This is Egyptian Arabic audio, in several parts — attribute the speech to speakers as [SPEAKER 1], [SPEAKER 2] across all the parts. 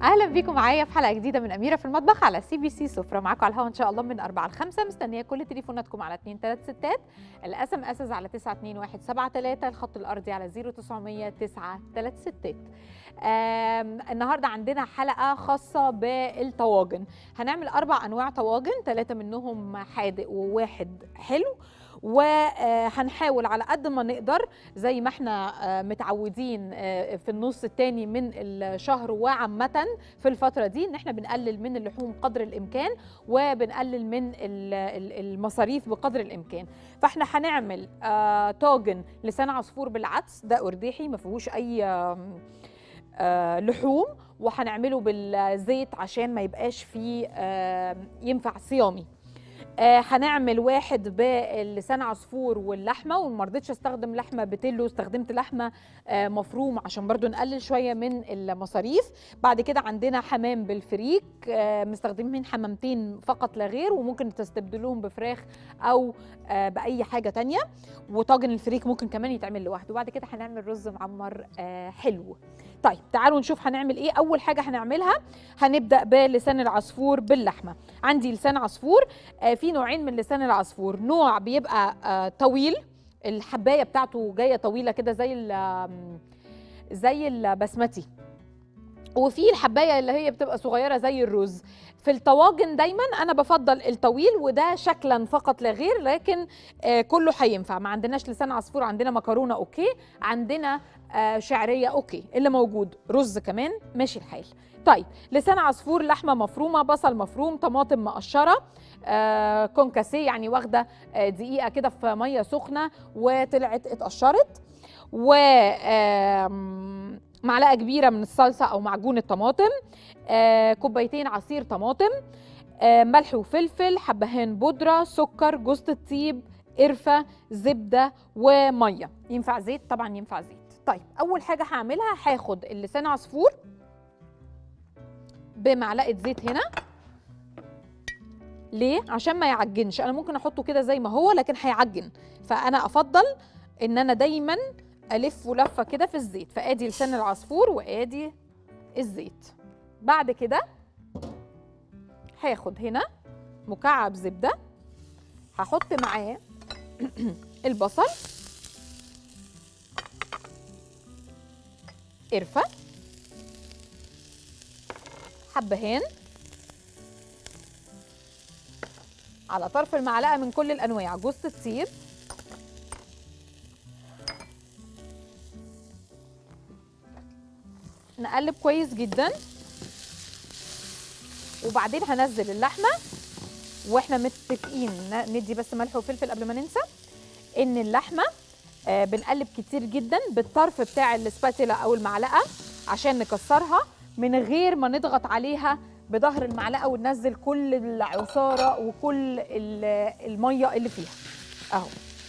[SPEAKER 1] اهلا بيكم معايا في حلقه جديده من اميره في المطبخ على سي بي سي سفره معاكم على الهواء ان شاء الله من 4 ل 5 مستنيه كل تليفوناتكم على 2 3 6 الاس ام اس على 92173 الخط الارضي على 0900 936 النهارده عندنا حلقه خاصه بالطواجن هنعمل اربع انواع طواجن ثلاثه منهم حادق وواحد حلو وهنحاول على قد ما نقدر زي ما احنا متعودين في النص الثاني من الشهر وعامة في الفترة دي ان احنا بنقلل من اللحوم قدر الامكان وبنقلل من المصاريف بقدر الامكان فاحنا هنعمل طاجن لسان عصفور بالعدس ده ارداحي ما فيهوش اي لحوم وهنعمله بالزيت عشان ما يبقاش فيه ينفع صيامي آه هنعمل واحد باللسان عصفور واللحمه وما رضيتش استخدم لحمه بتلو استخدمت لحمه آه مفروم عشان برضو نقلل شويه من المصاريف بعد كده عندنا حمام بالفريك آه مستخدمين حمامتين فقط لا غير وممكن تستبدلوهم بفراخ او آه باي حاجه تانية وطاجن الفريك ممكن كمان يتعمل لوحده وبعد كده هنعمل رز معمر آه حلو طيب تعالوا نشوف هنعمل ايه اول حاجه هنعملها هنبدا بلسان العصفور باللحمه عندي لسان عصفور آه في نوعين من لسان العصفور نوع بيبقى آه طويل الحبايه بتاعته جايه طويله كده زي ال زي البسمتي وفي الحبايه اللي هي بتبقى صغيره زي الرز في الطواجن دايما انا بفضل الطويل وده شكلا فقط لا غير لكن آه كله هينفع ما عندناش لسان عصفور عندنا مكرونه اوكي عندنا آه شعريه اوكي اللي موجود رز كمان ماشي الحال طيب لسان عصفور لحمه مفرومه بصل مفروم طماطم مقشره آه كونكاسيه يعني واخده آه دقيقه كده في ميه سخنه وطلعت اتقشرت و معلقه كبيره من الصلصه او معجون الطماطم آه كوبايتين عصير طماطم آه ملح وفلفل حبهان بودره سكر جوز الطيب قرفه زبده وميه ينفع زيت طبعا ينفع زيت طيب اول حاجه هعملها هاخد اللسان عصفور بمعلقه زيت هنا ليه عشان ما يعجنش انا ممكن احطه كده زي ما هو لكن هيعجن فانا افضل ان انا دايما الفه لفه كده في الزيت فادي لسان العصفور وادي الزيت بعد كده هاخد هنا مكعب زبده هحط معاه البصل قرفه حبهان على طرف المعلقه من كل الانواع جوز الطيب نقلب كويس جدا وبعدين هنزل اللحمه واحنا متفقين ندي بس ملح وفلفل قبل ما ننسى ان اللحمه آه بنقلب كتير جدا بالطرف بتاع السباتيلا او المعلقه عشان نكسرها من غير ما نضغط عليها بظهر المعلقه وننزل كل العصاره وكل الميه اللي فيها اهو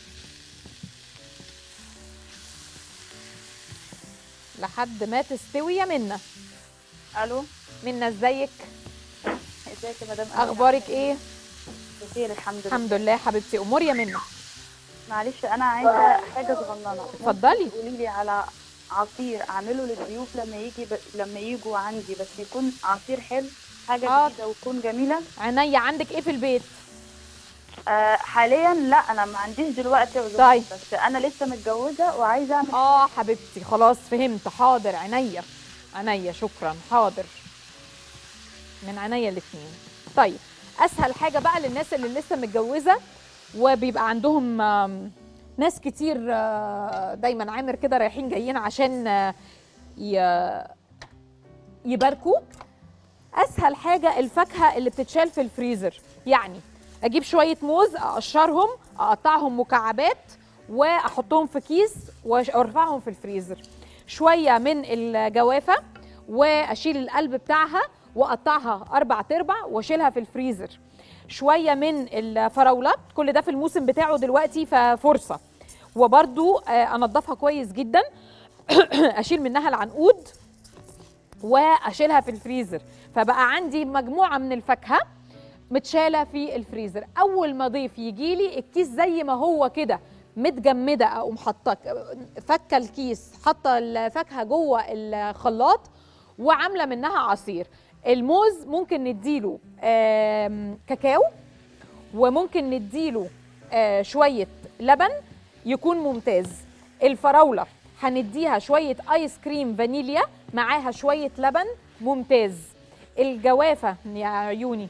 [SPEAKER 1] لحد ما تستوي يا منى
[SPEAKER 2] الو
[SPEAKER 1] منى ازيك
[SPEAKER 2] ازيك يا مدام
[SPEAKER 1] اخبارك ايه
[SPEAKER 2] بخير الحمد لله
[SPEAKER 1] الحمد لله حبيبتي امور يا منى
[SPEAKER 2] معلش انا عايزه حاجه صغننه
[SPEAKER 1] اتفضلي
[SPEAKER 2] قولي لي على عصير اعمله للضيوف لما يجي ب... لما يجوا عندي بس يكون عصير حلو حاجه
[SPEAKER 1] آه.
[SPEAKER 2] جديده وتكون جميله
[SPEAKER 1] عينيا عندك ايه في البيت
[SPEAKER 2] آه حاليا لا انا ما عنديش دلوقتي عزومات
[SPEAKER 1] طيب.
[SPEAKER 2] بس انا لسه متجوزه وعايزه اعمل
[SPEAKER 1] اه حبيبتي خلاص فهمت حاضر عينيا عينيا شكرا حاضر من عينيا الاثنين طيب اسهل حاجه بقى للناس اللي لسه متجوزه وبيبقى عندهم آم، ناس كتير آه، دايما عامر كده رايحين جايين عشان آه، ي- يباركوا اسهل حاجه الفاكهه اللي بتتشال في الفريزر يعني اجيب شويه موز اقشرهم اقطعهم مكعبات واحطهم في كيس وارفعهم في الفريزر شويه من الجوافه واشيل القلب بتاعها واقطعها اربع تربع واشيلها في الفريزر شويه من الفراوله كل ده في الموسم بتاعه دلوقتي ففرصه وبرده انضفها كويس جدا اشيل منها العنقود واشيلها في الفريزر فبقى عندي مجموعه من الفاكهه متشاله في الفريزر اول ما ضيف يجي لي الكيس زي ما هو كده متجمده اقوم حاطه فكه الكيس حاطه الفاكهه جوه الخلاط وعامله منها عصير الموز ممكن نديله آم، كاكاو وممكن نديله آه، شويه لبن يكون ممتاز الفراوله هنديها شويه ايس كريم فانيليا معاها شويه لبن ممتاز الجوافه يا عيوني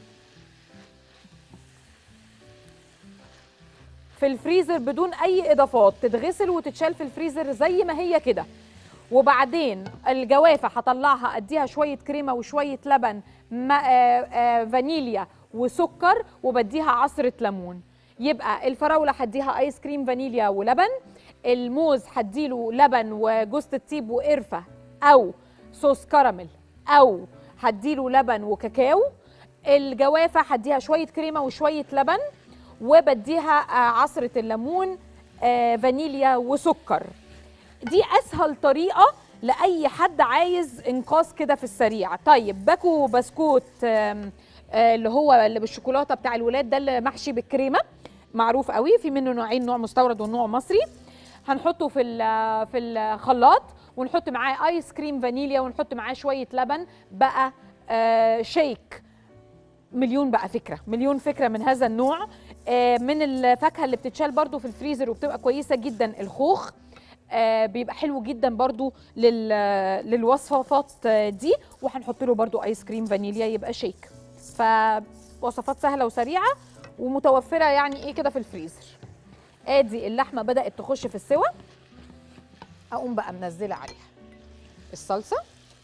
[SPEAKER 1] في الفريزر بدون اي اضافات تتغسل وتتشال في الفريزر زي ما هي كده وبعدين الجوافه هطلعها اديها شويه كريمه وشويه لبن ما آه آه فانيليا وسكر وبديها عصره ليمون يبقى الفراوله هديها ايس كريم فانيليا ولبن الموز هديله لبن وجوز الطيب وقرفه او صوص كراميل او هديله لبن وكاكاو الجوافه هديها شويه كريمه وشويه لبن وبديها آه، عصره الليمون آه، فانيليا وسكر دي اسهل طريقه لاي حد عايز انقاذ كده في السريع طيب باكو بسكوت آم، آه، اللي هو اللي بالشوكولاته بتاع الولاد ده اللي محشي بالكريمه معروف قوي في منه نوعين نوع مستورد ونوع مصري هنحطه في ال- في الخلاط ونحط معاه ايس كريم فانيليا ونحط معاه شويه لبن بقى آه، شيك مليون بقى فكره مليون فكره من هذا النوع آه، من الفاكهه اللي بتتشال برضو في الفريزر وبتبقى كويسه جدا الخوخ آه، بيبقى حلو جدا برضو لل للوصفات آه، دي وهنحط له برضو ايس كريم فانيليا يبقى شيك فوصفات سهله وسريعه ومتوفره يعني ايه كده في الفريزر ادي اللحمه بدات تخش في السوى اقوم بقى منزله عليها الصلصه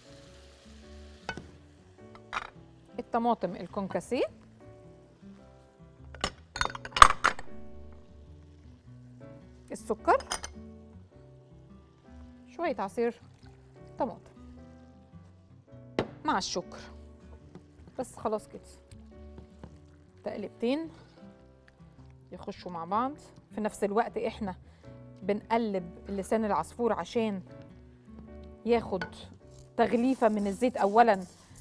[SPEAKER 1] الطماطم الكونكاسيه السكر شويه عصير طماطم مع الشكر بس خلاص كده تقلبتين يخشوا مع بعض في نفس الوقت احنا بنقلب لسان العصفور عشان ياخد تغليفه من الزيت اولا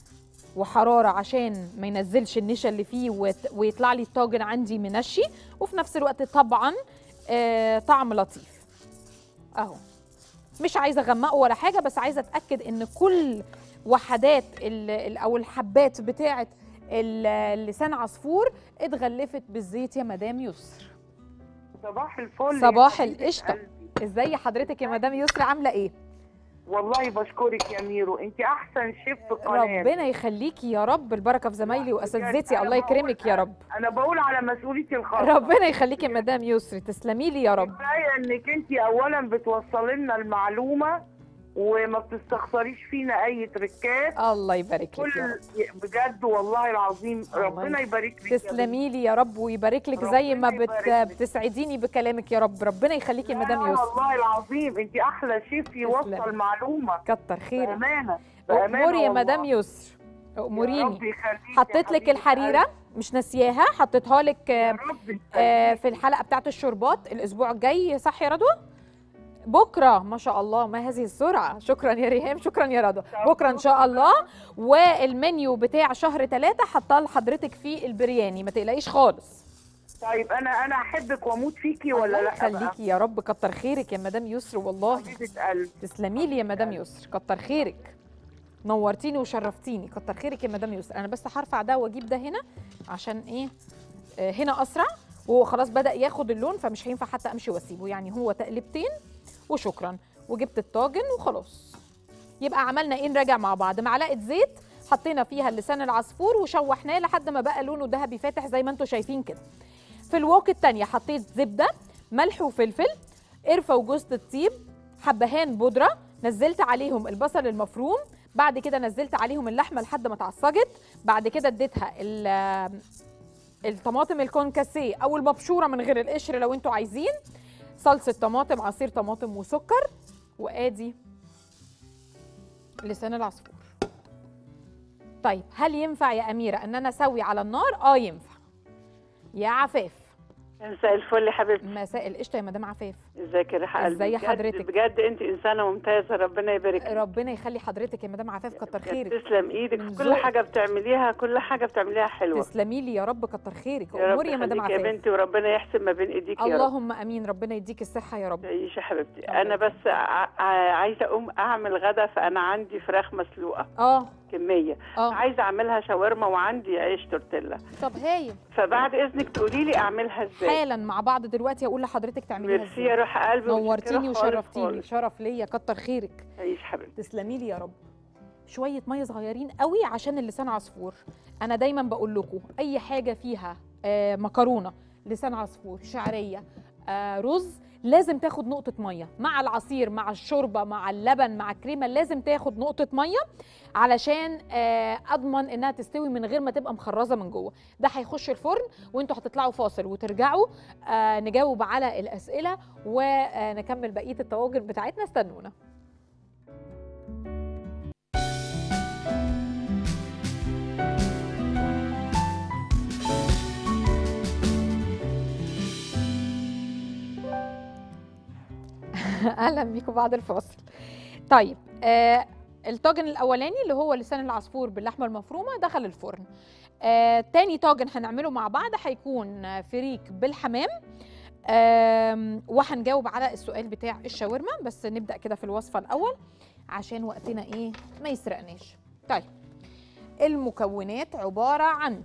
[SPEAKER 1] وحراره عشان ما ينزلش النشا اللي فيه ويت- ويطلع لي الطاجن عندي منشي وفي نفس الوقت طبعا آه طعم لطيف اهو مش عايزه اغمقه ولا حاجه بس عايزه اتاكد ان كل وحدات ال- ال- او الحبات بتاعه ال- لسان عصفور اتغلفت بالزيت يا مدام يسر
[SPEAKER 3] صباح الفل يا
[SPEAKER 1] صباح
[SPEAKER 3] حبيبة
[SPEAKER 1] القشطة.
[SPEAKER 3] قلبي.
[SPEAKER 1] ازاي حضرتك يا مدام يسر عامله ايه
[SPEAKER 3] والله بشكرك يا ميرو انت احسن شيف في القناه
[SPEAKER 1] ربنا يخليكي يا رب البركه في زمايلي
[SPEAKER 3] بجد
[SPEAKER 1] واساتذتي
[SPEAKER 3] أنا
[SPEAKER 1] الله
[SPEAKER 3] بقول-
[SPEAKER 1] يكرمك يا رب
[SPEAKER 3] انا بقول على مسؤوليتي الخاصه
[SPEAKER 1] ربنا يخليكي يا مدام يسر تسلمي لي يا رب
[SPEAKER 3] كفايه انك انت اولا بتوصلي لنا المعلومه وما بتستخسريش فينا اي تركات
[SPEAKER 1] الله يبارك لك يا رب
[SPEAKER 3] كل بجد والله العظيم
[SPEAKER 1] الله
[SPEAKER 3] ربنا يبارك لك يا بنتي.
[SPEAKER 1] تسلمي لي يا رب ويبارك لك زي ما
[SPEAKER 3] ربنا
[SPEAKER 1] بت...
[SPEAKER 3] يبارك لك.
[SPEAKER 1] بتسعديني بكلامك يا رب ربنا يخليكي يا
[SPEAKER 3] لا
[SPEAKER 1] مدام يسر
[SPEAKER 3] والله العظيم انت احلى شيف
[SPEAKER 1] تسلمي.
[SPEAKER 3] يوصل معلومه
[SPEAKER 1] كتر خيرك
[SPEAKER 3] بامانه بامانه
[SPEAKER 1] اموري يا
[SPEAKER 3] والله.
[SPEAKER 1] مدام يسر
[SPEAKER 3] يا
[SPEAKER 1] اموريني
[SPEAKER 3] رب يخليك يا
[SPEAKER 1] حطيت لك
[SPEAKER 3] حبيبة
[SPEAKER 1] الحريره مش ناسياها حطيتها لك
[SPEAKER 3] قلبي. يا
[SPEAKER 1] آه،
[SPEAKER 3] رب
[SPEAKER 1] آه،
[SPEAKER 3] يخليك.
[SPEAKER 1] في الحلقه بتاعت الشربات الاسبوع الجاي صح يا رضوى بكره ما شاء الله ما هذه السرعه شكرا يا ريهام شكرا يا رضوى بكره ان شاء الله والمنيو بتاع شهر ثلاثة حطاه لحضرتك في البرياني ما تقلقيش خالص
[SPEAKER 3] طيب انا انا احبك واموت فيكي ولا
[SPEAKER 1] الله
[SPEAKER 3] لا بقى؟
[SPEAKER 1] يخليكي يا رب كتر خيرك يا مدام يسر والله
[SPEAKER 3] حبيبه قلبي
[SPEAKER 1] تسلمي لي يا مدام يسر كتر خيرك نورتيني وشرفتيني كتر خيرك يا مدام يسر انا بس هرفع ده واجيب ده هنا عشان ايه آه هنا اسرع وهو خلاص بدا ياخد اللون فمش هينفع حتى امشي واسيبه يعني هو تقلبتين وشكرا وجبت الطاجن وخلاص يبقى عملنا ايه نراجع مع بعض معلقه زيت حطينا فيها لسان العصفور وشوحناه لحد ما بقى لونه ذهبي فاتح زي ما انتم شايفين كده في الوok التانية حطيت زبده ملح وفلفل قرفه وجوز الطيب حبهان بودره نزلت عليهم البصل المفروم بعد كده نزلت عليهم اللحمه لحد ما اتعصجت بعد كده اديتها ال- الطماطم الكونكاسيه او المبشوره من غير القشر لو انتوا عايزين صلصه طماطم عصير طماطم وسكر وادي لسان العصفور طيب هل ينفع يا اميره ان انا اسوي على النار اه ينفع يا عفاف
[SPEAKER 4] مساء الفل يا حبيبتي
[SPEAKER 1] مساء القشطه يا مدام عفاف
[SPEAKER 4] ازيك يا ريحه قلبي
[SPEAKER 1] ازي
[SPEAKER 4] بجد-
[SPEAKER 1] حضرتك؟
[SPEAKER 4] بجد انت انسانه ممتازه ربنا يبارك فيك.
[SPEAKER 1] ربنا يخلي حضرتك يا مدام عفاف كتر
[SPEAKER 4] بجد
[SPEAKER 1] خيرك
[SPEAKER 4] تسلم ايدك
[SPEAKER 1] من
[SPEAKER 4] في كل
[SPEAKER 1] ذوقك.
[SPEAKER 4] حاجه بتعمليها كل حاجه بتعمليها حلوه
[SPEAKER 1] تسلمي لي يا رب كتر خيرك
[SPEAKER 4] يا رب
[SPEAKER 1] اموري يا مدام
[SPEAKER 4] يخليك يا
[SPEAKER 1] عفاف
[SPEAKER 4] بنتي وربنا يحسن ما بين ايديك يا رب
[SPEAKER 1] اللهم امين ربنا يديك الصحه يا رب
[SPEAKER 4] تعيشي يا حبيبتي
[SPEAKER 1] الله
[SPEAKER 4] انا بس ع- ع- عايزه اقوم اعمل غدا فانا عندي فراخ مسلوقه
[SPEAKER 1] اه
[SPEAKER 4] كميه
[SPEAKER 1] اه
[SPEAKER 4] عايزه اعملها شاورما وعندي عيش تورتيلا
[SPEAKER 1] طب هايل
[SPEAKER 4] فبعد اذنك تقولي لي اعملها ازاي
[SPEAKER 1] حالا مع بعض دلوقتي هقول لحضرتك تعمليها
[SPEAKER 4] ميرسي يا
[SPEAKER 1] ازاي
[SPEAKER 4] روح قلبي
[SPEAKER 1] نورتيني
[SPEAKER 4] ومتشكرة خالص
[SPEAKER 1] وشرفتيني
[SPEAKER 4] خالص.
[SPEAKER 1] شرف ليا كتر خيرك
[SPEAKER 4] تعيش حبيبتي
[SPEAKER 1] تسلمي لي يا رب شويه ميه صغيرين قوي عشان اللسان عصفور انا دايما بقول لكم اي حاجه فيها آه مكرونه لسان عصفور شعريه آه رز لازم تاخد نقطة مية مع العصير مع الشوربة مع اللبن مع الكريمة لازم تاخد نقطة مية علشان آه أضمن إنها تستوي من غير ما تبقى مخرزة من جوه ده هيخش الفرن وانتوا هتطلعوا فاصل وترجعوا آه نجاوب على الأسئلة ونكمل بقية الطواجن بتاعتنا استنونا اهلا بيكم بعد الفاصل طيب آه الطاجن الاولاني اللي هو لسان العصفور باللحمه المفرومه دخل الفرن آه تاني طاجن هنعمله مع بعض هيكون آه، فريك بالحمام آم، وهنجاوب على السؤال بتاع الشاورما بس نبدا كده في الوصفه الاول عشان وقتنا ايه ما يسرقناش طيب المكونات عباره عن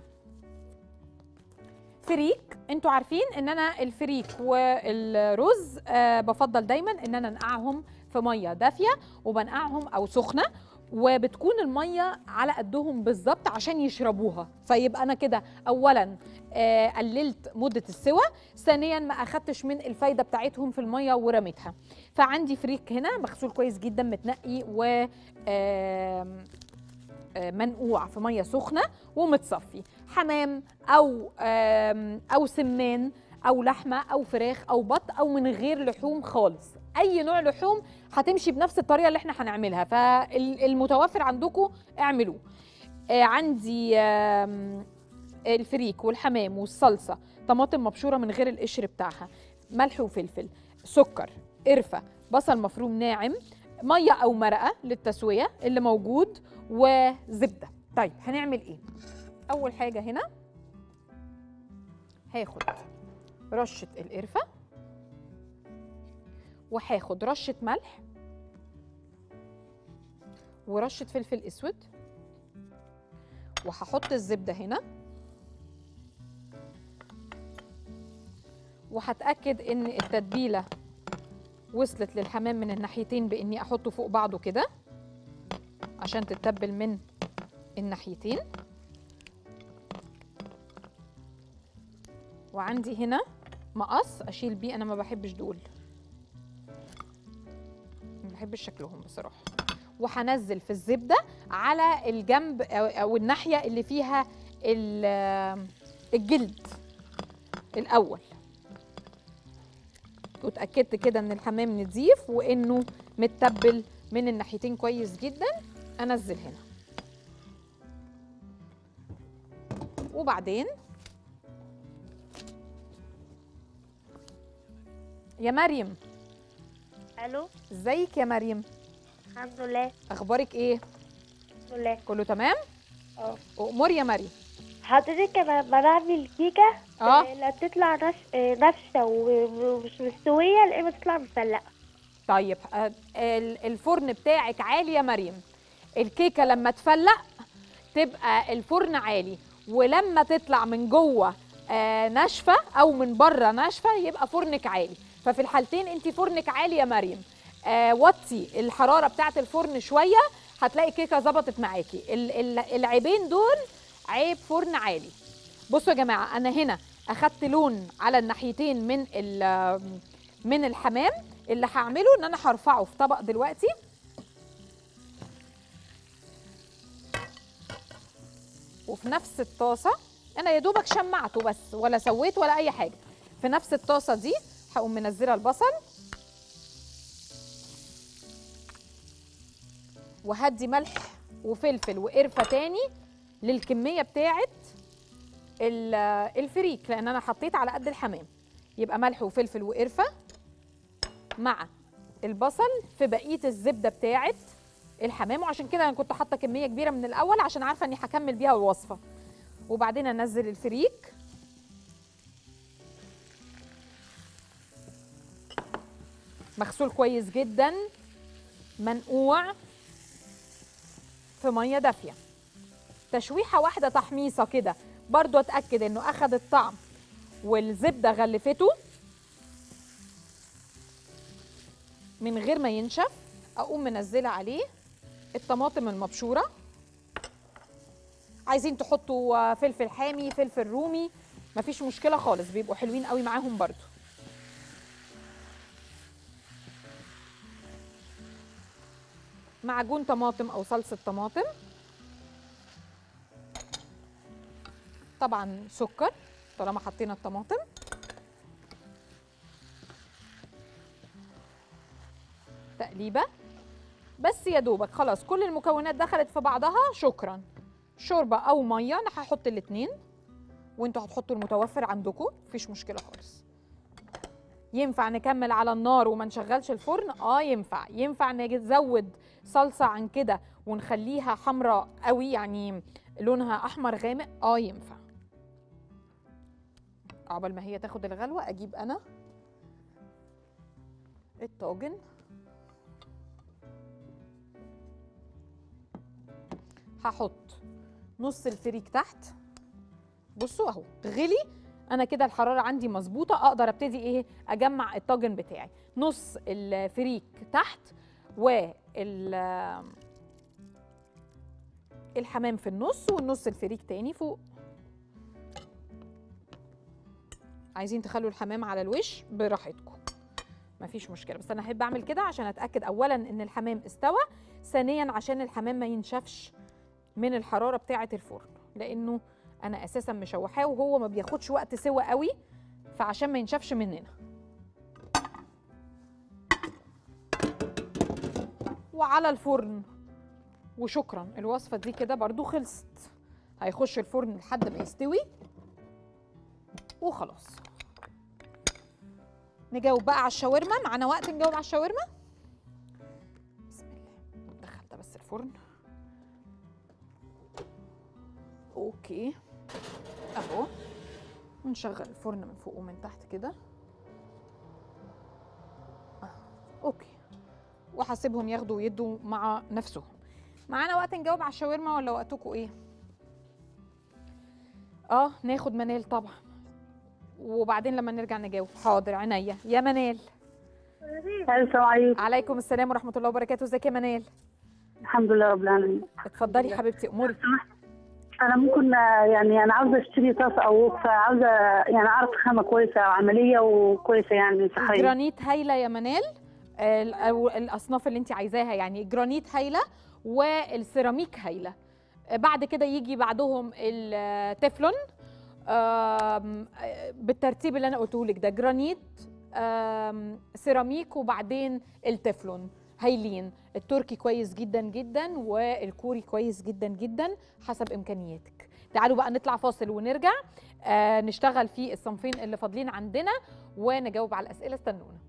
[SPEAKER 1] فريك انتوا عارفين ان انا الفريك والرز آه بفضل دايما ان انا انقعهم في ميه دافيه وبنقعهم او سخنه وبتكون الميه على قدهم بالظبط عشان يشربوها فيبقى انا كده اولا آه قللت مده السوى ثانيا ما اخدتش من الفايده بتاعتهم في الميه ورميتها فعندي فريك هنا مغسول كويس جدا متنقي و آم، آه، منقوع في ميه سخنه ومتصفي حمام او آم، او سمان او لحمه او فراخ او بط او من غير لحوم خالص اي نوع لحوم هتمشي بنفس الطريقه اللي احنا هنعملها فالمتوفر عندكم اعملوه آه، عندي آم، الفريك والحمام والصلصه طماطم مبشوره من غير القشر بتاعها ملح وفلفل سكر قرفه بصل مفروم ناعم ميه او مرقه للتسويه اللي موجود وزبده طيب هنعمل ايه اول حاجه هنا هاخد رشه القرفه وهاخد رشه ملح ورشه فلفل اسود وهحط الزبده هنا وهتاكد ان التتبيله وصلت للحمام من الناحيتين باني احطه فوق بعضه كده عشان تتبل من الناحيتين وعندي هنا مقص اشيل بيه انا ما بحبش دول ما بحبش شكلهم بصراحه وهنزل في الزبده على الجنب او أو الناحيه اللي فيها ال- الجلد الاول واتاكدت كده ان الحمام نضيف وانه متبل من الناحيتين كويس جدا انزل هنا وبعدين يا مريم
[SPEAKER 5] الو
[SPEAKER 1] ازيك يا مريم
[SPEAKER 5] الحمد لله
[SPEAKER 1] اخبارك ايه
[SPEAKER 5] الحمد لله
[SPEAKER 1] كله تمام
[SPEAKER 5] اه
[SPEAKER 1] امور يا مريم
[SPEAKER 5] حضرتك انا بعمل كيكه
[SPEAKER 1] اه
[SPEAKER 5] آه، لا تطلع نش... آه، ناشفه و- ومش مستويه لا اما تطلع مفلقه
[SPEAKER 1] طيب آه، ال- الفرن بتاعك عالي يا مريم الكيكه لما تفلق تبقى الفرن عالي ولما تطلع من جوه آه، ناشفه او من بره ناشفه يبقى فرنك عالي ففي الحالتين انت فرنك عالي يا مريم آه، وطي الحراره بتاعه الفرن شويه هتلاقي الكيكه ظبطت معاكي ال- ال- العيبين دول عيب فرن عالي بصوا يا جماعه انا هنا اخدت لون على الناحيتين من ال- من الحمام اللي هعمله ان انا هرفعه في طبق دلوقتي وفي نفس الطاسه انا يا دوبك شمعته بس ولا سويت ولا اي حاجه في نفس الطاسه دي هقوم منزله البصل وهدي ملح وفلفل وقرفه تاني للكميه بتاعه ال- الفريك لان انا حطيت على قد الحمام يبقى ملح وفلفل وقرفه مع البصل في بقيه الزبده بتاعه الحمام وعشان كده انا كنت حاطه كميه كبيره من الاول عشان عارفه اني هكمل بيها الوصفه وبعدين انزل الفريك مغسول كويس جدا منقوع في ميه دافيه تشويحه واحده تحميصه كده برضو اتاكد انه اخد الطعم والزبده غلفته من غير ما ينشف اقوم منزله عليه الطماطم المبشوره عايزين تحطوا فلفل حامي فلفل رومي مفيش مشكله خالص بيبقوا حلوين قوي معاهم برضو معجون طماطم او صلصه طماطم طبعا سكر طالما حطينا الطماطم تقليبه بس يا دوبك خلاص كل المكونات دخلت في بعضها شكرا شوربه او ميه انا هحط الاتنين وانتوا هتحطوا المتوفر عندكم مفيش مشكله خالص ينفع نكمل على النار وما نشغلش الفرن اه ينفع ينفع نزود صلصه عن كده ونخليها حمراء قوي يعني لونها احمر غامق اه ينفع عقبال ما هي تاخد الغلوه اجيب انا الطاجن هحط نص الفريك تحت بصوا اهو غلي انا كده الحراره عندي مظبوطه اقدر ابتدي ايه اجمع الطاجن بتاعي نص الفريك تحت وال الحمام في النص والنص الفريك تاني فوق عايزين تخلوا الحمام على الوش براحتكم مفيش مشكله بس انا احب اعمل كده عشان اتاكد اولا ان الحمام استوى ثانيا عشان الحمام ما ينشفش من الحراره بتاعه الفرن لانه انا اساسا مشوحاه وهو ما بياخدش وقت سوا قوي فعشان ما ينشفش مننا وعلى الفرن وشكرا الوصفه دي كده برضو خلصت هيخش الفرن لحد ما يستوي وخلاص نجاوب بقى على الشاورما معانا وقت نجاوب على الشاورما بسم الله دخلت بس الفرن اوكي اهو نشغل الفرن من فوق ومن تحت كده آه، اوكي وهسيبهم ياخدوا ويدوا مع نفسهم معانا وقت نجاوب على الشاورما ولا وقتكم ايه اه ناخد منال طبعا وبعدين لما نرجع نجاوب حاضر عينيا يا منال
[SPEAKER 6] السلام عليكم
[SPEAKER 1] عليكم السلام ورحمه الله وبركاته ازيك يا منال
[SPEAKER 6] الحمد لله رب العالمين
[SPEAKER 1] اتفضلي حبيبتي اموري
[SPEAKER 6] انا ممكن آه، يعني انا عاوزه اشتري طاسه او وقفه عاوزه يعني اعرف خامه كويسه وعمليه وكويسه يعني صحيه
[SPEAKER 1] الجرانيت هايله يا منال ال- أو الاصناف اللي انت عايزاها يعني جرانيت هايله والسيراميك هايله بعد كده يجي بعدهم التeflon آم، آه، بالترتيب اللي انا قلته لك ده جرانيت آم، سيراميك وبعدين التeflon هايلين التركي كويس جدا جدا والكوري كويس جدا جدا حسب امكانياتك تعالوا بقى نطلع فاصل ونرجع آه نشتغل في الصنفين اللي فاضلين عندنا ونجاوب على الاسئله استنونا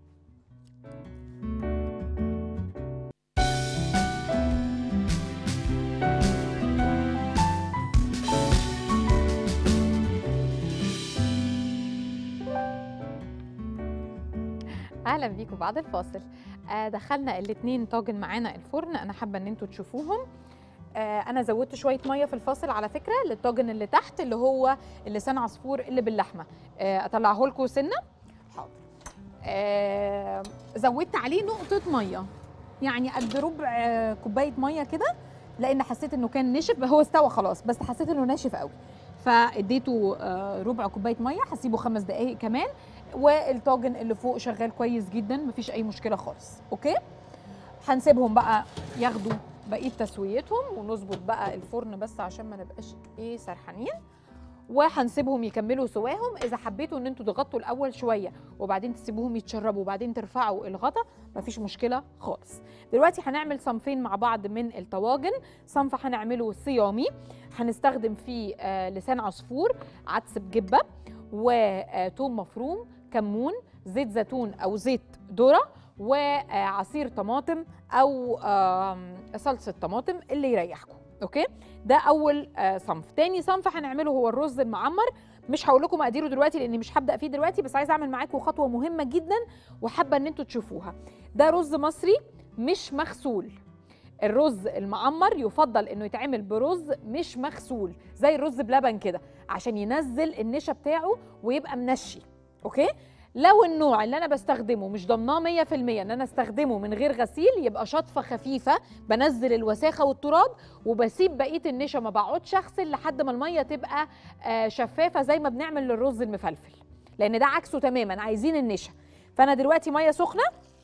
[SPEAKER 1] اهلا بيكم بعد الفاصل آه دخلنا الاثنين طاجن معانا الفرن انا حابه ان انتوا تشوفوهم آه انا زودت شويه ميه في الفاصل على فكره للطاجن اللي تحت اللي هو اللسان عصفور اللي باللحمه آه اطلعه لكم سنه حاضر آه زودت عليه نقطه ميه يعني قد ربع آه، كوبايه ميه كده لان حسيت انه كان نشف هو استوى خلاص بس حسيت انه ناشف قوي فاديته آه، ربع كوبايه ميه هسيبه خمس دقائق كمان والطاجن اللي فوق شغال كويس جدا مفيش اي مشكله خالص اوكي هنسيبهم بقى ياخدوا بقيه تسويتهم ونظبط بقى الفرن بس عشان ما نبقاش ايه سرحانين وهنسيبهم يكملوا سواهم اذا حبيتوا ان انتوا تغطوا الاول شويه وبعدين تسيبوهم يتشربوا وبعدين ترفعوا الغطا مفيش مشكله خالص دلوقتي هنعمل صنفين مع بعض من الطواجن صنف هنعمله صيامي هنستخدم فيه آه لسان عصفور عدس بجبه وتوم مفروم كمون زيت زيتون او زيت ذره وعصير طماطم او آم، صلصه طماطم اللي يريحكم اوكي ده اول آه، صنف تاني صنف هنعمله هو الرز المعمر مش هقول لكم مقاديره دلوقتي لاني مش هبدا فيه دلوقتي بس عايزه اعمل معاكم خطوه مهمه جدا وحابه ان انتوا تشوفوها ده رز مصري مش مغسول الرز المعمر يفضل انه يتعمل برز مش مغسول زي الرز بلبن كده عشان ينزل النشا بتاعه ويبقى منشي اوكي لو النوع اللي انا بستخدمه مش ضمناه 100% ان انا استخدمه من غير غسيل يبقى شطفه خفيفه بنزل الوساخه والتراب وبسيب بقيه النشا ما بقعدش اغسل لحد ما الميه تبقى آه، شفافه زي ما بنعمل للرز المفلفل لان ده عكسه تماما عايزين النشا فانا دلوقتي ميه سخنه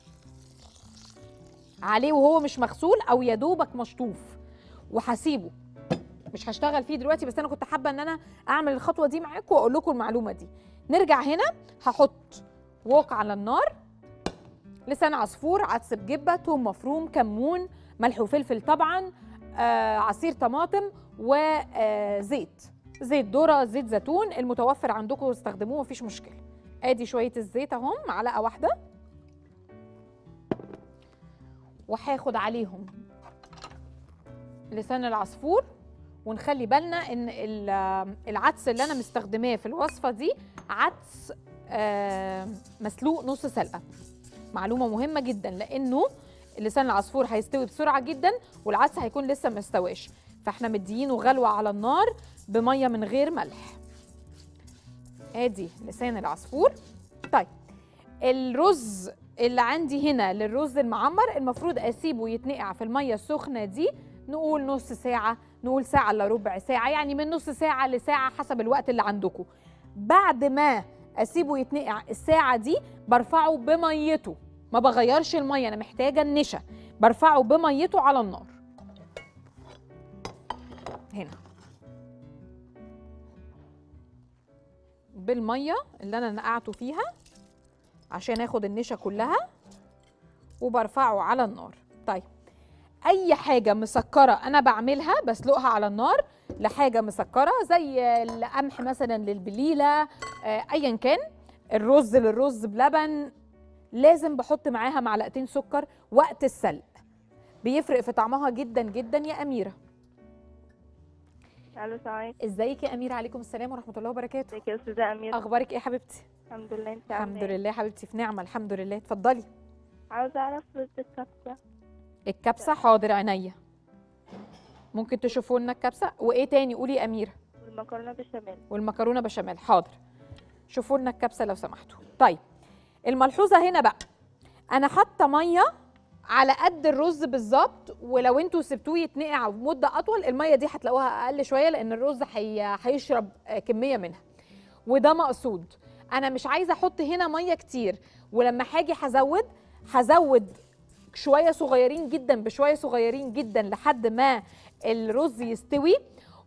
[SPEAKER 1] عليه وهو مش مغسول او يا دوبك مشطوف وهسيبه مش هشتغل فيه دلوقتي بس انا كنت حابه ان انا اعمل الخطوه دي معاكم واقول لكم المعلومه دي نرجع هنا هحط ووك على النار لسان عصفور عدس بجبه توم مفروم كمون ملح وفلفل طبعا آه عصير طماطم وزيت زيت ذره زيت زيتون المتوفر عندكم استخدموه مفيش مشكله ادي شويه الزيت اهم معلقه واحده وهاخد عليهم لسان العصفور ونخلي بالنا ان ال- العدس اللي انا مستخدماه في الوصفه دي عدس آه، مسلوق نص سلقه معلومه مهمه جدا لانه لسان العصفور هيستوي بسرعه جدا والعدس هيكون لسه ما استواش فاحنا مديينه غلوه على النار بميه من غير ملح ادي لسان العصفور طيب الرز اللي عندي هنا للرز المعمر المفروض اسيبه يتنقع في الميه السخنه دي نقول نص ساعه نقول ساعه الا ربع ساعه يعني من نص ساعه لساعه حسب الوقت اللي عندكم بعد ما اسيبه يتنقع الساعه دي برفعه بميته ما بغيرش الميه انا محتاجه النشا برفعه بميته على النار هنا بالميه اللي انا نقعته فيها عشان اخد النشا كلها وبرفعه على النار طيب اي حاجه مسكره انا بعملها بسلقها على النار لحاجه مسكره زي القمح مثلا للبليله آه، ايا كان الرز للرز بلبن لازم بحط معاها معلقتين سكر وقت السلق بيفرق في طعمها جدا جدا يا اميره
[SPEAKER 5] الو السلام عليكم
[SPEAKER 1] ازيك يا اميره عليكم السلام ورحمه الله وبركاته
[SPEAKER 5] ازيك يا استاذه امير
[SPEAKER 1] اخبارك ايه يا حبيبتي
[SPEAKER 5] الحمد لله انت
[SPEAKER 1] الحمد
[SPEAKER 5] عامله ايه
[SPEAKER 1] لله حبيبتي في نعمه الحمد لله اتفضلي
[SPEAKER 5] عاوزه اعرف رز الكبسه
[SPEAKER 1] الكبسه حاضر عينيا ممكن تشوفوا لنا الكبسه وايه تاني قولي يا اميره
[SPEAKER 5] والمكرونه بالبشاميل
[SPEAKER 1] والمكرونه بشاميل حاضر شوفوا لنا الكبسه لو سمحتوا طيب الملحوظه هنا بقى انا حاطه ميه على قد الرز بالظبط ولو انتوا سبتوه يتنقع مده اطول الميه دي هتلاقوها اقل شويه لان الرز هي... هيشرب آه، كميه منها وده مقصود انا مش عايزه احط هنا ميه كتير ولما هاجي هزود هزود شويه صغيرين جدا بشويه صغيرين جدا لحد ما الرز يستوي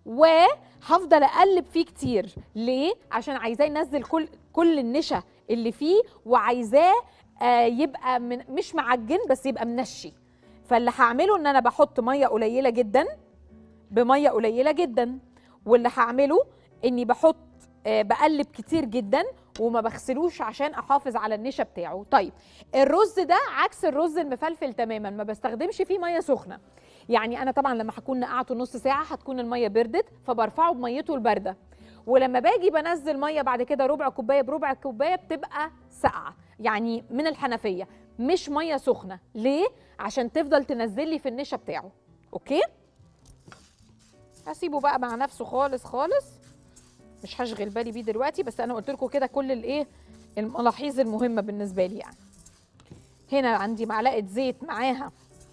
[SPEAKER 1] وهفضل اقلب فيه كتير ليه عشان عايزاه ينزل كل كل النشا اللي فيه وعايزاه آه يبقى من مش معجن بس يبقى منشي فاللي هعمله ان انا بحط ميه قليله جدا بميه قليله جدا واللي هعمله اني بحط آه بقلب كتير جدا وما بغسلوش عشان احافظ على النشا بتاعه طيب الرز ده عكس الرز المفلفل تماما ما بستخدمش فيه ميه سخنه يعني انا طبعا لما هكون نقعته نص ساعه هتكون الميه بردت فبرفعه بميته البارده ولما باجي بنزل ميه بعد كده ربع كوبايه بربع كوبايه بتبقى ساقعه يعني من الحنفيه مش ميه سخنه ليه عشان تفضل تنزل لي في النشا بتاعه اوكي هسيبه بقى مع نفسه خالص خالص مش هشغل بالي بيه دلوقتي بس انا قلت لكم كده كل الايه الملاحظ المهمه بالنسبه لي يعني هنا عندي معلقه زيت معاها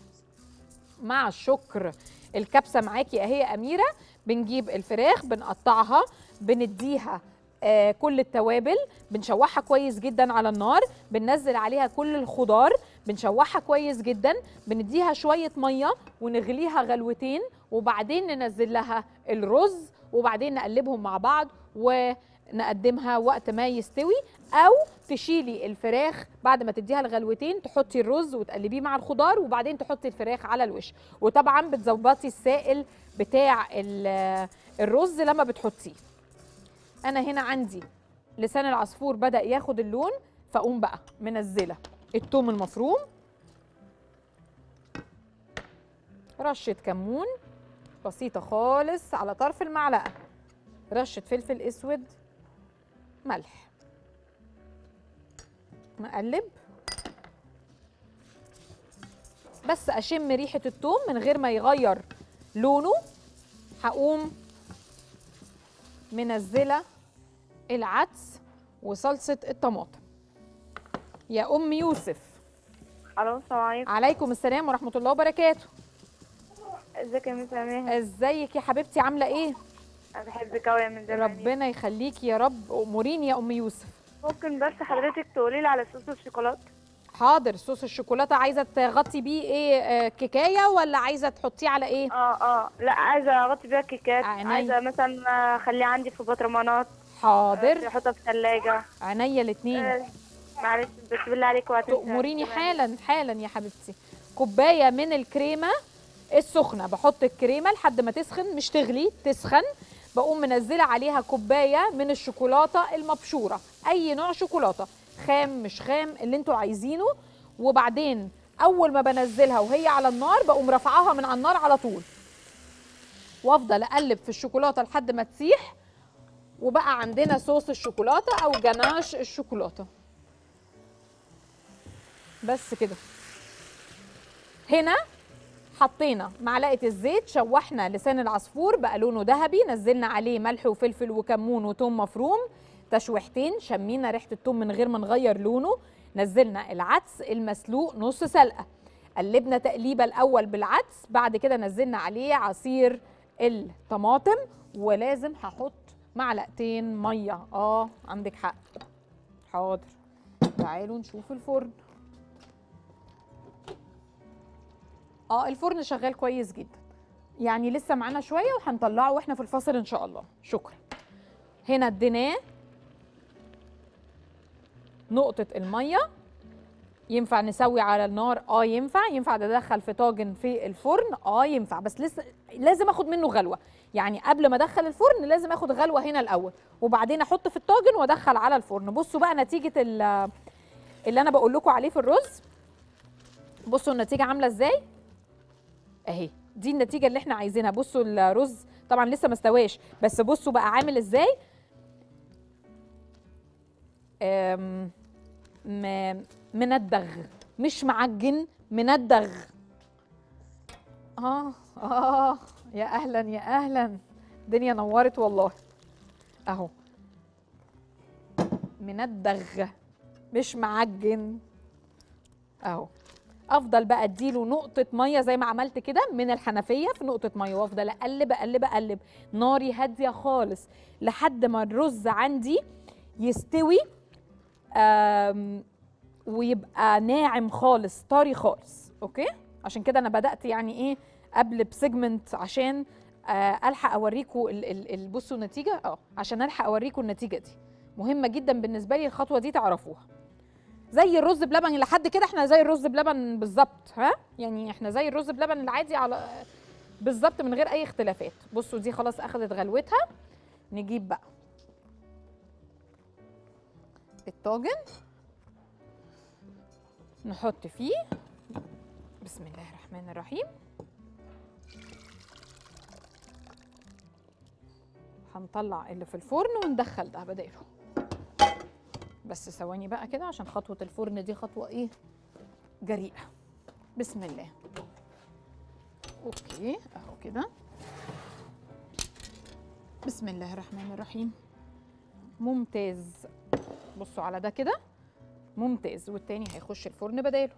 [SPEAKER 1] مع الشكر الكبسه معاكي اهي يا اميره بنجيب الفراخ بنقطعها بنديها آه كل التوابل بنشوحها كويس جدا على النار بننزل عليها كل الخضار بنشوحها كويس جدا بنديها شويه ميه ونغليها غلوتين وبعدين ننزل لها الرز وبعدين نقلبهم مع بعض ونقدمها وقت ما يستوي او تشيلي الفراخ بعد ما تديها الغلوتين تحطي الرز وتقلبيه مع الخضار وبعدين تحطي الفراخ على الوش وطبعا بتظبطي السائل بتاع ال- الرز لما بتحطيه انا هنا عندي لسان العصفور بدا ياخد اللون فاقوم بقى منزله التوم المفروم رشه كمون بسيطه خالص على طرف المعلقه رشه فلفل اسود ملح نقلب بس اشم ريحه التوم من غير ما يغير لونه هقوم منزله العدس وصلصه الطماطم يا ام يوسف
[SPEAKER 5] الو السلام عليكم
[SPEAKER 1] عليكم السلام ورحمه الله وبركاته
[SPEAKER 5] ازيك يا مس امير
[SPEAKER 1] ازيك يا حبيبتي عامله ايه
[SPEAKER 5] انا بحبك قوي من زمان
[SPEAKER 1] ربنا يخليكي يا رب اموريني يا ام يوسف
[SPEAKER 5] ممكن بس حضرتك تقولي لي على صوص الشوكولاته
[SPEAKER 1] حاضر صوص الشوكولاته عايزه تغطي بيه ايه آه، كيكايه ولا عايزه تحطيه على ايه
[SPEAKER 5] اه اه لا عايزه اغطي بيها كيكات
[SPEAKER 1] عيني.
[SPEAKER 5] عايزه مثلا اخليه عندي في بطرمانات
[SPEAKER 1] حاضر
[SPEAKER 5] احطها في ثلاجه
[SPEAKER 1] عينيا الاتنين
[SPEAKER 5] معلش بس بالله عليك وقت
[SPEAKER 1] تأمريني حالا حالا يا حبيبتي كوبايه من الكريمه السخنه بحط الكريمه لحد ما تسخن مش تغلي تسخن بقوم منزله عليها كوبايه من الشوكولاته المبشوره اي نوع شوكولاته خام مش خام اللي انتوا عايزينه وبعدين اول ما بنزلها وهي على النار بقوم رافعاها من على النار على طول وافضل اقلب في الشوكولاته لحد ما تسيح وبقى عندنا صوص الشوكولاته او جناش الشوكولاته بس كده هنا حطينا معلقه الزيت شوحنا لسان العصفور بقى لونه ذهبي نزلنا عليه ملح وفلفل وكمون وتوم مفروم تشويحتين شمينا ريحه التوم من غير ما نغير لونه نزلنا العدس المسلوق نص سلقه قلبنا تقليبه الاول بالعدس بعد كده نزلنا عليه عصير الطماطم ولازم هحط معلقتين ميه اه عندك حق حاضر تعالوا نشوف الفرن اه الفرن شغال كويس جدا يعني لسه معانا شويه وهنطلعه واحنا في الفاصل ان شاء الله شكرا هنا اديناه نقطه الميه ينفع نسوي على النار اه ينفع ينفع ندخل في طاجن في الفرن اه ينفع بس لسه لازم اخد منه غلوه يعني قبل ما ادخل الفرن لازم اخد غلوه هنا الاول وبعدين احط في الطاجن وادخل على الفرن بصوا بقى نتيجه ال- اللي انا بقول لكم عليه في الرز بصوا النتيجه عامله ازاي اهي دي النتيجه اللي احنا عايزينها بصوا الرز طبعا لسه ما استواش بس بصوا بقى عامل ازاي أم، م- مندغ مش معجن مندغ اه اه يا اهلا يا اهلا الدنيا نورت والله اهو مندغ مش معجن اهو افضل بقى اديله نقطه ميه زي ما عملت كده من الحنفيه في نقطه ميه وافضل اقلب اقلب اقلب ناري هاديه خالص لحد ما الرز عندي يستوي آم، ويبقى ناعم خالص طري خالص اوكي عشان كده انا بدات يعني ايه قبل بسيجمنت عشان آه، الحق اوريكم ال- ال- ال- بصوا النتيجه اه عشان الحق اوريكم النتيجه دي مهمه جدا بالنسبه لي الخطوه دي تعرفوها زي الرز بلبن لحد كده احنا زي الرز بلبن بالظبط ها يعني احنا زي الرز بلبن العادي على بالظبط من غير اي اختلافات بصوا دي خلاص اخدت غلوتها نجيب بقى الطاجن نحط فيه بسم الله الرحمن الرحيم هنطلع اللي في الفرن وندخل ده بداله بس ثواني بقى كده عشان خطوة الفرن دي خطوة ايه جريئة بسم الله اوكي اهو كده بسم الله الرحمن الرحيم ممتاز بصوا على ده كده ممتاز والتاني هيخش الفرن بداله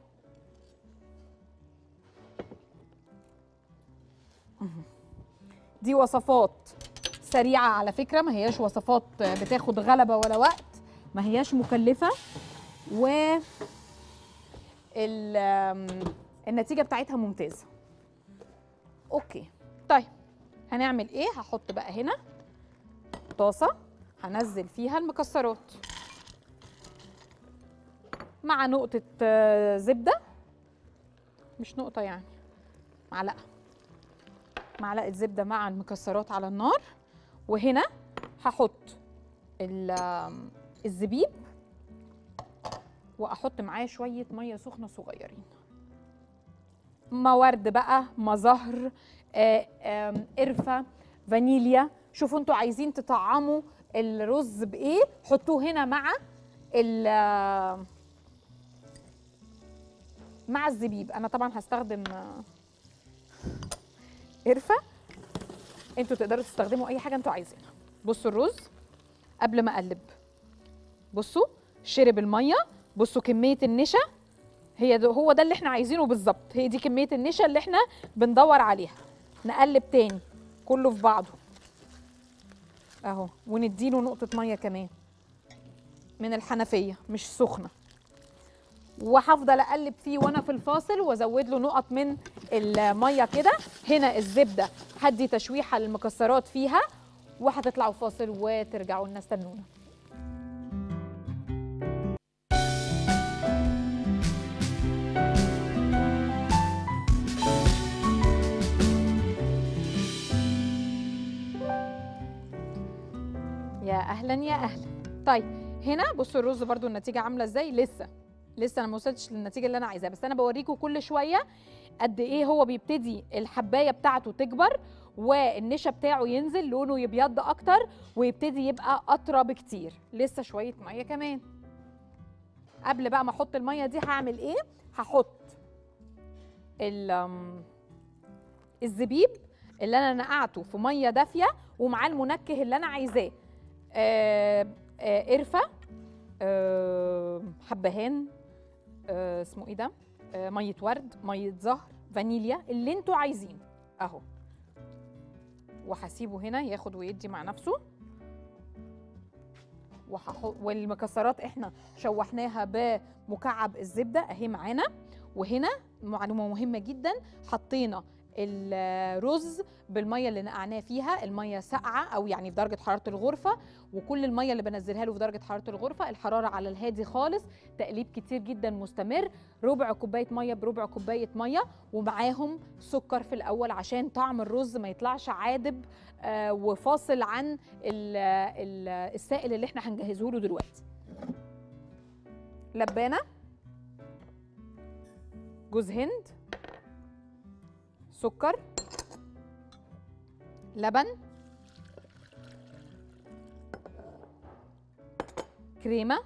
[SPEAKER 1] مهم. دي وصفات سريعة على فكرة ما هياش وصفات بتاخد غلبة ولا وقت ما هياش مكلفة و ال- آم، النتيجة بتاعتها ممتازة اوكي طيب هنعمل ايه هحط بقى هنا طاسة هنزل فيها المكسرات مع نقطة آه، زبدة مش نقطة يعني معلقة معلقة زبدة مع المكسرات على النار وهنا هحط ال- آم، الزبيب واحط معاه شويه ميه سخنه صغيرين موارد بقى مزهر آه، آم، قرفه فانيليا شوفوا انتوا عايزين تطعموا الرز بايه حطوه هنا مع ال مع الزبيب انا طبعا هستخدم آه، قرفه انتوا تقدروا تستخدموا اي حاجه انتوا عايزينها بصوا الرز قبل ما اقلب بصوا شرب الميه بصوا كميه النشا هي ده هو ده اللي احنا عايزينه بالظبط هي دي كميه النشا اللي احنا بندور عليها نقلب تاني كله في بعضه اهو ونديله نقطه ميه كمان من الحنفيه مش سخنه وهفضل اقلب فيه وانا في الفاصل وازود له نقط من الميه كده هنا الزبده هدي تشويحه للمكسرات فيها وهتطلعوا فاصل وترجعوا لنا استنونا يا اهلا يا اهلا طيب هنا بصوا الرز برضو النتيجه عامله ازاي لسه لسه انا ما وصلتش للنتيجه اللي انا عايزاها بس انا بوريكم كل شويه قد ايه هو بيبتدي الحبايه بتاعته تكبر والنشا بتاعه ينزل لونه يبيض اكتر ويبتدي يبقى اطرى بكتير لسه شويه ميه كمان قبل بقى ما احط الميه دي هعمل ايه هحط ال- أم، الزبيب اللي انا نقعته في ميه دافيه ومعاه المنكه اللي انا عايزاه آه، آه، قرفه آه، حبهان آه، اسمه ايه ده آه، ميه ورد ميه زهر فانيليا اللي انتوا عايزينه اهو وهسيبه هنا ياخد ويدي مع نفسه وهحط والمكسرات احنا شوحناها بمكعب الزبده اهي معانا وهنا معلومه مهمه جدا حطينا الرز بالميه اللي نقعناه فيها الميه ساقعه او يعني في درجه حراره الغرفه وكل الميه اللي بنزلها له في درجه حراره الغرفه الحراره على الهادي خالص تقليب كتير جدا مستمر ربع كوبايه ميه بربع كوبايه ميه ومعاهم سكر في الاول عشان طعم الرز ما يطلعش عادب آه، وفاصل عن ال- ال- السائل اللي احنا هنجهزه له دلوقتي لبانه جوز هند سكر لبن كريمه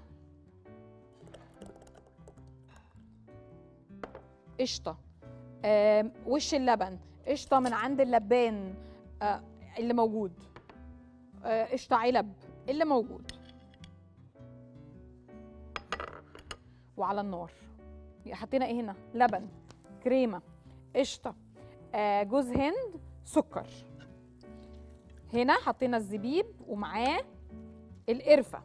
[SPEAKER 1] قشطه آم، وش اللبن قشطه من عند اللبان آه، اللي موجود آه، قشطه علب اللي موجود وعلى النار حطينا ايه هنا لبن كريمه قشطه آه، جوز هند سكر هنا حطينا الزبيب ومعاه القرفه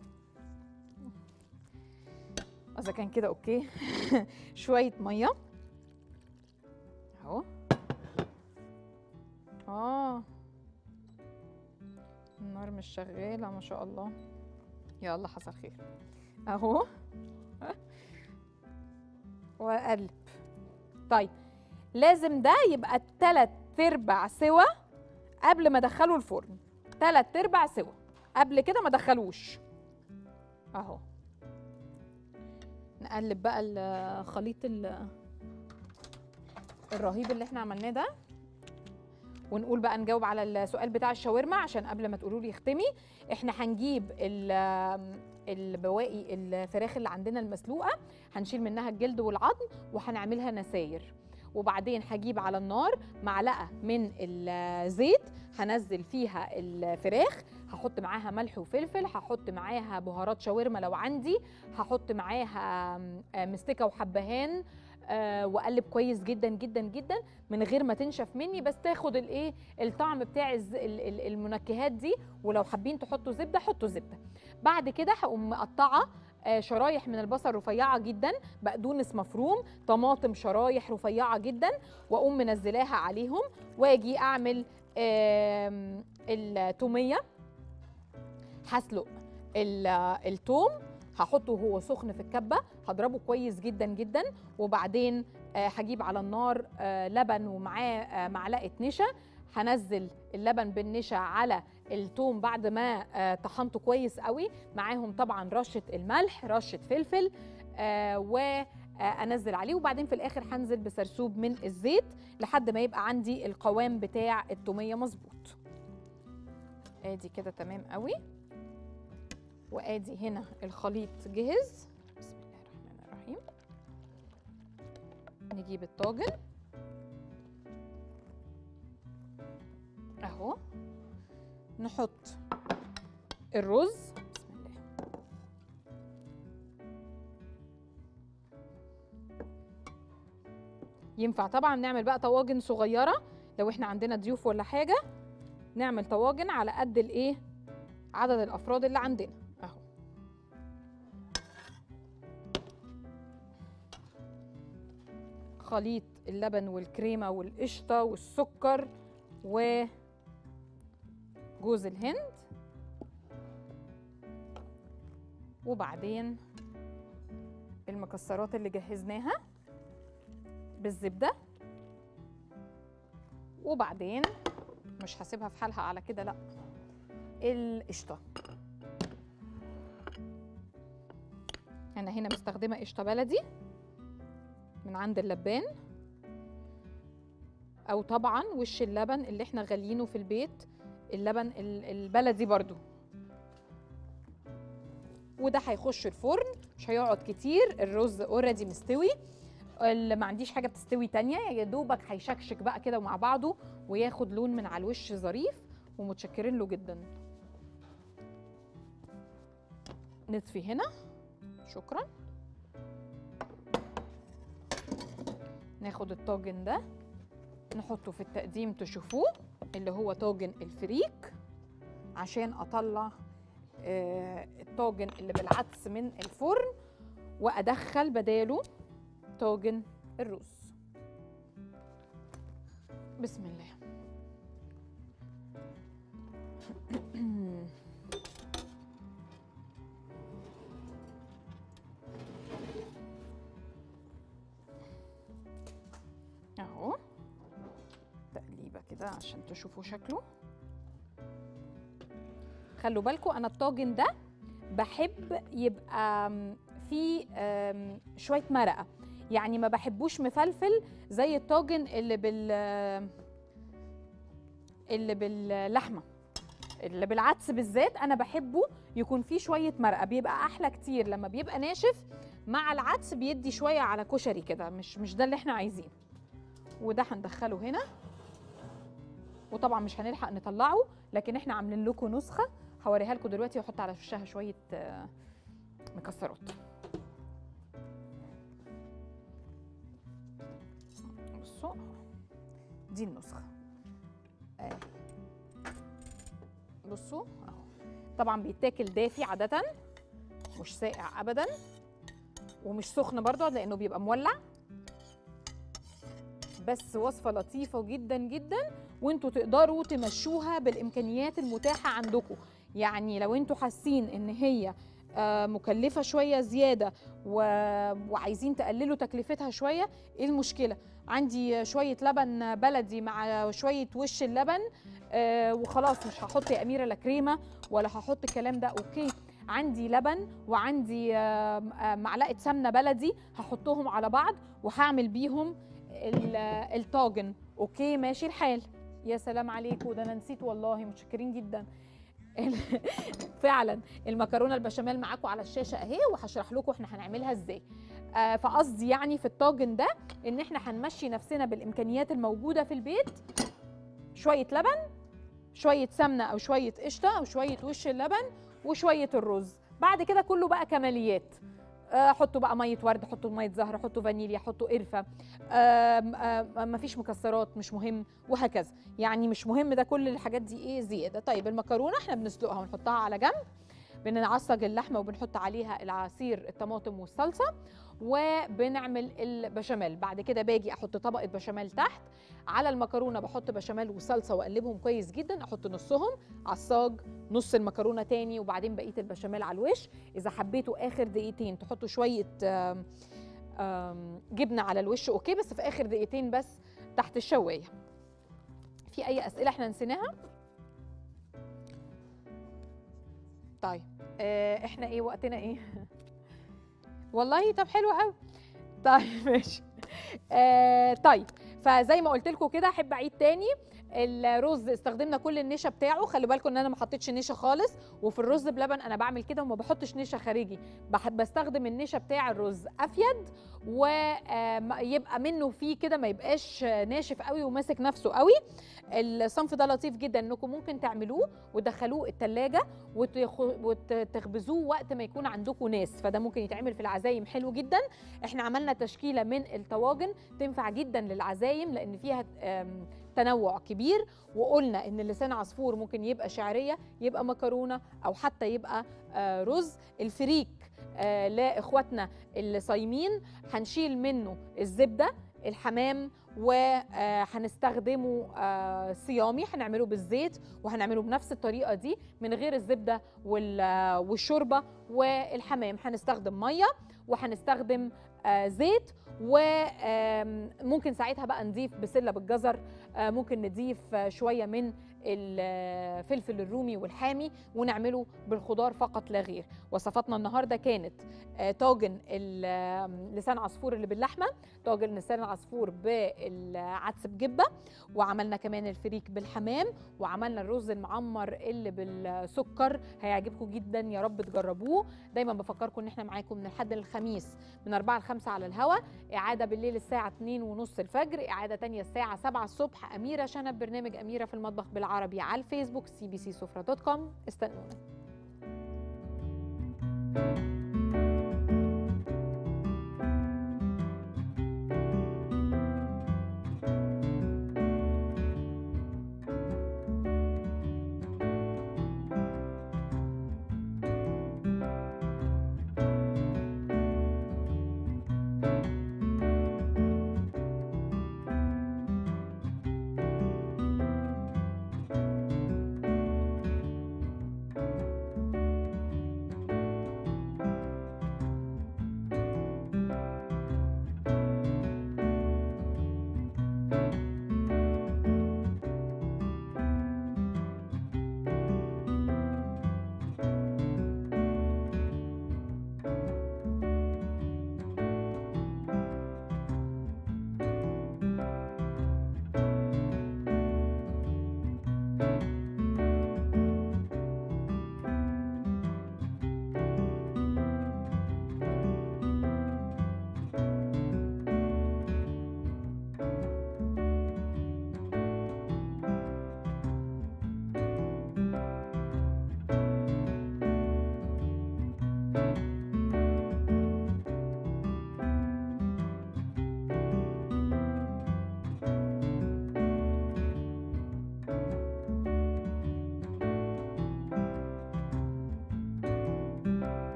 [SPEAKER 1] اذا كان كده اوكي شويه ميه اهو اه النار مش شغاله ما شاء الله يلا حصل خير اهو واقلب طيب لازم ده يبقى تلات ارباع سوا قبل ما ادخله الفرن تلات ارباع سوا قبل كده ما ادخلوش اهو نقلب بقى الخليط ال- الرهيب اللي احنا عملناه ده ونقول بقى نجاوب على السؤال بتاع الشاورما عشان قبل ما تقولوا لي اختمي احنا هنجيب ال- البواقي الفراخ اللي عندنا المسلوقه هنشيل منها الجلد والعظم وهنعملها نساير وبعدين هجيب على النار معلقه من الزيت هنزل فيها الفراخ هحط معاها ملح وفلفل هحط معاها بهارات شاورما لو عندي هحط معاها آم، مستكه وحبهان آه، واقلب كويس جدا جدا جدا من غير ما تنشف مني بس تاخد الايه الطعم بتاع الز- ال- ال- المنكهات دي ولو حابين تحطوا زبده حطوا زبده بعد كده هقوم مقطعه آه، شرايح من البصل رفيعه جدا بقدونس مفروم طماطم شرايح رفيعه جدا واقوم منزلاها عليهم واجي اعمل آم، التوميه هسلق ال- التوم هحطه وهو سخن في الكبه هضربه كويس جدا جدا وبعدين آه، هجيب على النار آه، لبن ومعاه آه، معلقه نشا هنزل اللبن بالنشا على التوم بعد ما آه، طحنته كويس قوي معاهم طبعا رشه الملح رشه فلفل آه وانزل عليه وبعدين في الاخر هنزل بسرسوب من الزيت لحد ما يبقى عندي القوام بتاع التوميه مظبوط ادي كده تمام قوي وادي هنا الخليط جهز بسم الله الرحمن الرحيم نجيب الطاجن اهو نحط الرز بسم الله ينفع طبعا نعمل بقى طواجن صغيره لو احنا عندنا ضيوف ولا حاجه نعمل طواجن على قد الايه عدد الافراد اللي عندنا اهو خليط اللبن والكريمه والقشطه والسكر وجوز الهند وبعدين المكسرات اللي جهزناها بالزبده وبعدين مش هسيبها في حالها على كده لا القشطه انا هنا مستخدمه قشطه بلدي من عند اللبان او طبعا وش اللبن اللي احنا غاليينه في البيت اللبن ال- البلدي برضو وده هيخش الفرن مش هيقعد كتير الرز اوريدي مستوي اللي ما عنديش حاجه بتستوي تانية يا دوبك هيشكشك بقى كده مع بعضه وياخد لون من على الوش ظريف ومتشكرين له جدا نطفي هنا شكرا ناخد الطاجن ده نحطه في التقديم تشوفوه اللي هو طاجن الفريك عشان اطلع آه، الطاجن اللي بالعدس من الفرن وادخل بداله طاجن الرز بسم الله اهو تقليبه كده عشان تشوفوا شكله خلوا بالكم انا الطاجن ده بحب يبقى آم، فيه آم، شويه مرقه يعني ما بحبوش مفلفل زي الطاجن اللي بال اللي باللحمه اللي بالعدس بالذات انا بحبه يكون فيه شويه مرقه بيبقى احلى كتير لما بيبقى ناشف مع العدس بيدي شويه على كشري كده مش مش ده اللي احنا عايزينه وده هندخله هنا وطبعا مش هنلحق نطلعه لكن احنا عاملين لكم نسخه هوريها لكم دلوقتي واحط على وشها شويه آه، مكسرات بصوا دي النسخه آه. بصوا اهو طبعا بيتاكل دافي عاده مش ساقع ابدا ومش سخن برضه لانه بيبقى مولع بس وصفه لطيفه جدا جدا وانتوا تقدروا تمشوها بالامكانيات المتاحه عندكم يعني لو انتوا حاسين ان هي آه، مكلفه شويه زياده و... وعايزين تقللوا تكلفتها شويه ايه المشكله عندي شويه لبن بلدي مع شويه وش اللبن آه وخلاص مش هحط يا اميره لا كريمه ولا هحط الكلام ده اوكي عندي لبن وعندي آه آه، معلقه سمنه بلدي هحطهم على بعض وهعمل بيهم ال- الطاجن اوكي ماشي الحال يا سلام عليكم ده انا نسيت والله متشكرين جدا ال- فعلا المكرونه البشاميل معاكم على الشاشه اهي وهشرح لكم احنا هنعملها ازاي آه فقصدي يعني في الطاجن ده ان احنا هنمشي نفسنا بالامكانيات الموجوده في البيت شويه لبن شويه سمنه او شويه قشطه او شويه وش اللبن وشويه الرز بعد كده كله بقى كماليات آه، حطوا بقى ميه ورد حطوا ميه زهر حطوا فانيليا حطوا قرفه آم، آم، مفيش مكسرات مش مهم وهكذا يعني مش مهم ده كل الحاجات دي ايه زياده طيب المكرونه احنا بنسلقها ونحطها على جنب بنعصج اللحمه وبنحط عليها العصير الطماطم والصلصه وبنعمل البشاميل بعد كده باجي احط طبقه بشاميل تحت على المكرونه بحط بشاميل وصلصه واقلبهم كويس جدا احط نصهم عصاج نص المكرونه تاني وبعدين بقيه البشاميل على الوش اذا حبيتوا اخر دقيقتين تحطوا شويه آم، آم، جبنه على الوش اوكي بس في اخر دقيقتين بس تحت الشوايه في اي اسئله احنا نسيناها طيب آه، احنا ايه وقتنا ايه والله طب حلو قوي طيب ماشي آه طيب فزي ما قلت لكم كده احب اعيد تاني الرز استخدمنا كل النشا بتاعه خلي بالكم ان انا ما حطيتش نشا خالص وفي الرز بلبن انا بعمل كده وما بحطش نشا خارجي بح- بستخدم النشا بتاع الرز افيد ويبقى منه فيه كده ما يبقاش ناشف قوي وماسك نفسه قوي الصنف ده لطيف جدا انكم ممكن تعملوه وتدخلوه التلاجة وتخ- وتخبزوه وقت ما يكون عندكم ناس فده ممكن يتعمل في العزايم حلو جدا احنا عملنا تشكيله من الطواجن تنفع جدا للعزايم لان فيها آم، تنوع كبير وقلنا ان لسان عصفور ممكن يبقى شعريه يبقى مكرونه او حتى يبقى آه، رز الفريك آه، لاخواتنا اللي صايمين هنشيل منه الزبده الحمام وهنستخدمه صيامي هنعمله بالزيت وهنعمله بنفس الطريقه دي من غير الزبده وال- والشوربه والحمام هنستخدم ميه وهنستخدم آه، زيت وممكن ساعتها بقى نضيف بسله بالجزر آه، ممكن نضيف آه، شويه من الفلفل الرومي والحامي ونعمله بالخضار فقط لا غير وصفاتنا النهارده كانت آه، طاجن ال- آم، لسان عصفور اللي باللحمه طاجن لسان عصفور بالعدس بجبه وعملنا كمان الفريك بالحمام وعملنا الرز المعمر اللي بالسكر هيعجبكم جدا يا رب تجربوه دايما بفكركم ان احنا معاكم من الحد للخميس من 4 ل 5 على الهوا اعاده بالليل الساعه 2 ونص الفجر اعاده تانية الساعه 7 الصبح اميره شنب برنامج اميره في المطبخ بالعربي على الفيسبوك سي بي سي سفره دوت كوم استنونا